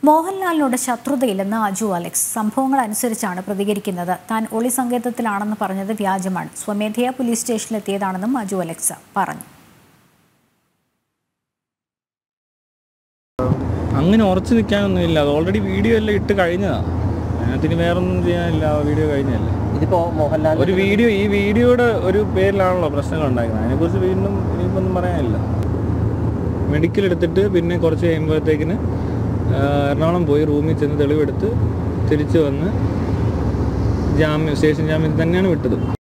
മോഹൻലാലിനോട് ശത്രുതയില്ലെന്ന് Aju Alex സംഭവങ്ങൾ അനുസരിച്ചാണ് പ്രതികരിക്കുന്നത് താൻ ഒളി സങ്കേതത്തിലാണെന്ന് പറഞ്ഞത് വ്യാജമാണ് സ്വമേധയാ പോലീസ് സ്റ്റേഷനിലെത്തിയതാണെന്നും അജു അലക്സ് പറഞ്ഞു അങ്ങനെ ഉറച്ചു നിൽക്കാനൊന്നുമില്ല അത് ഓൾറെഡി വീഡിയോ എല്ലാം ഇട്ട് കഴിഞ്ഞതാണ് അതിനകത്തിന് വേറൊന്നും ചെയ്യാനില്ല ആ വീഡിയോ കഴിഞ്ഞല്ലേ ഇതിപ്പോ മോഹൻലാൽ ഒരു വീഡിയോ ഈ വീഡിയോയുടെ ഒരു പേരിലാണല്ലോ പ്രശ്നങ്ങൾ ഉണ്ടാക്കുന്നത് അതിനെക്കുറിച്ച് വീണ്ടും ഇനിയിപ്പോൾ ഒന്നും പറയാനില്ല മെഡിക്കൽ എടുത്തിട്ട് പിന്നെ കുറച്ച് കഴിയുമ്പോഴത്തേക്കിന് ആ, എറണാകുളം പോയി റൂമിൽ ചെന്ന് തെളിവെടുത്ത് തിരിച്ചു വന്ന് ജാമ്യം സ്റ്റേഷൻ ജാമ്യത്തിൽ തന്നെയാണ് വിട്ടത്